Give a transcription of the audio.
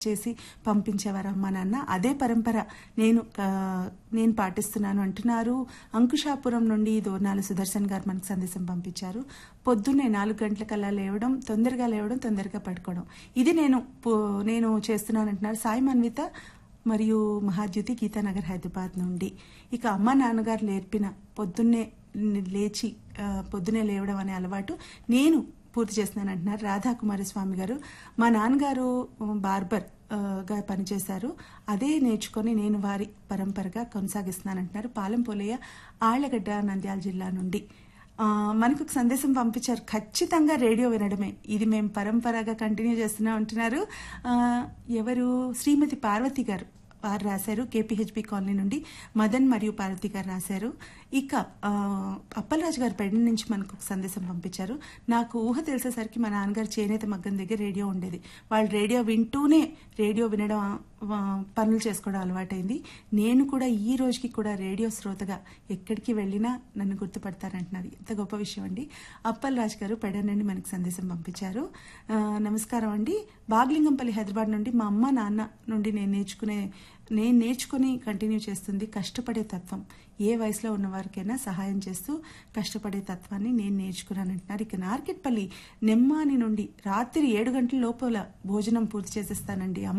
చేసి పంపించేవారు అమ్మా నాన్న అదే పరంపర నేను ఆ, నేను పాటిస్తున్నాను అంటున్నారు అంకుశాపురం నుండి దోర్నాల సుదర్శన్ గారు మనకు సందేశం పంపించారు పొద్దున్నే నాలుగు గంటలకల్లా లేవడం తొందరగా లేవడం తొందరగా పడుకోవడం ఇది నేను పో- నేను చేస్తున్నాను అంటున్నారు సాయి మన్విత మరియు మహాద్యుతి గీతానగర్ హైదరాబాద్ నుండి ఇక అమ్మ నాన్నగారు నేర్పిన పొద్దున్నే లేచి ఆ, పొద్దున్నే లేవడం అనే అలవాటు నేను పూర్తి చేస్తున్నాను అంటున్నారు రాధాకుమారి స్వామి గారు మా నాన్నగారు బార్బర్ ఆ, గా పనిచేశారు అదే నేర్చుకొని నేను వారి పరంపరగా కొనసాగిస్తున్నాను అంటున్నారు పాలెం పోలయ్య ఆళ్లగడ్డ నంద్యాల జిల్లా నుండి ఆ, మనకు ఒక సందేశం పంపించారు ఖచ్చితంగా రేడియో వినడమే ఇది మేము పరంపరగా కంటిన్యూ చేస్తున్నాం అంటున్నారు ఆ, ఎవరు శ్రీమతి పార్వతి గారు వారు రాశారు కేపీహెచ్బి కాలనీ నుండి మదన్ మరియు పార్వతి గారు రాశారు ఇక ఆ, అప్పలరాజు గారు పెళ్లి నుంచి మనకు ఒక సందేశం పంపించారు నాకు ఊహ తెలిసేసరికి మా నాన్నగారు చేనేత మగ్గం దగ్గర రేడియో ఉండేది వాళ్ళు రేడియో వింటూనే రేడియో వినడం ఆ, పనులు చేసుకోవడం అలవాటైంది నేను కూడా ఈ రోజుకి కూడా రేడియో శ్రోతగా ఎక్కడికి వెళ్ళినా నన్ను గుర్తుపడతారంటున్నారు ఎంత గొప్ప విషయం అండి అప్పల్ రాజు గారు పెడ నుండి మనకు సందేశం పంపించారు ఆ, నమస్కారం అండి బాగ్లింగంపల్లి హైదరాబాద్ నుండి మా అమ్మ నాన్న నుండి నేను నేర్చుకునే నేను నేర్చుకుని కంటిన్యూ చేస్తుంది కష్టపడే తత్వం ఏ వయసులో ఉన్న వారికైనా సహాయం చేస్తూ కష్టపడే తత్వాన్ని నేను నేర్చుకున్నాను అంటున్నారు ఇక నార్కెట్పల్లి నెమ్మాని నుండి రాత్రి ఏడు గంటల లోపల భోజనం పూర్తి చేసేస్తానండి